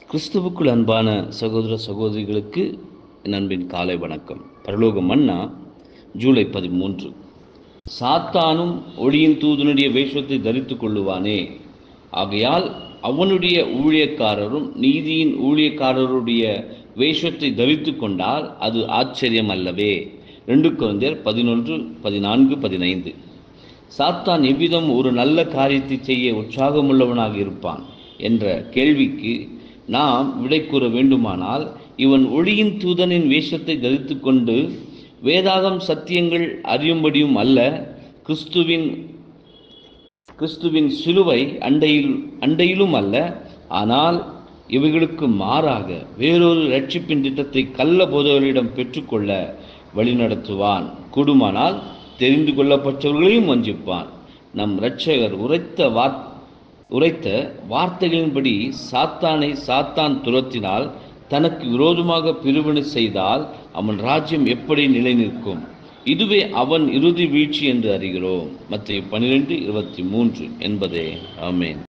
கிறிஸ்துவுக்குள் அன்பான சகோதர சகோதரிகளுக்கு என் அன்பின் காலை வணக்கம் பரலோக மன்னா ஜூலை பதிமூன்று சாத்தானும் ஒளியின் தூதனுடைய வேஷத்தை தரித்துக் கொள்ளுவானே ஆகையால் அவனுடைய ஊழியக்காரரும் நீதியின் ஊழியக்காரருடைய வேஷத்தை தரித்து கொண்டால் அது ஆச்சரியம் அல்லவே ரெண்டு குழந்தையர் பதினொன்று பதினான்கு பதினைந்து சாத்தான் எவ்விதம் ஒரு நல்ல காரியத்தை செய்ய உற்சாகமுள்ளவனாக இருப்பான் என்ற கேள்விக்கு நாம் விடை கூற வேண்டுமானால் இவன் ஒளியின் தூதனின் வேஷத்தை தரித்து கொண்டு வேதாகம் சத்தியங்கள் அறியும்படியும் அல்ல கிறிஸ்துவின் கிறிஸ்துவின் சிலுவை அண்டையில் அண்டையிலும் அல்ல ஆனால் இவைகளுக்கு மாறாக வேறொரு ரட்சிப்பின் திட்டத்தை கள்ள போதவர்களிடம் பெற்றுக்கொள்ள வழிநடத்துவான் கூடுமானால் தெரிந்து கொள்ளப்பட்டவர்களையும் வஞ்சிப்பான் நம் இரட்சகர் உரைத்த வார் உரைத்த வார்த்தைகளின்படி சாத்தானை சாத்தான் துரத்தினால் தனக்கு விரோதமாக பிரிவினை செய்தால் அவன் ராஜ்யம் எப்படி நிலை நிற்கும் இதுவே அவன் இறுதி வீழ்ச்சி என்று அறிகிறோம் மத்திய பனிரெண்டு இருபத்தி மூன்று என்பதே ஆமேன்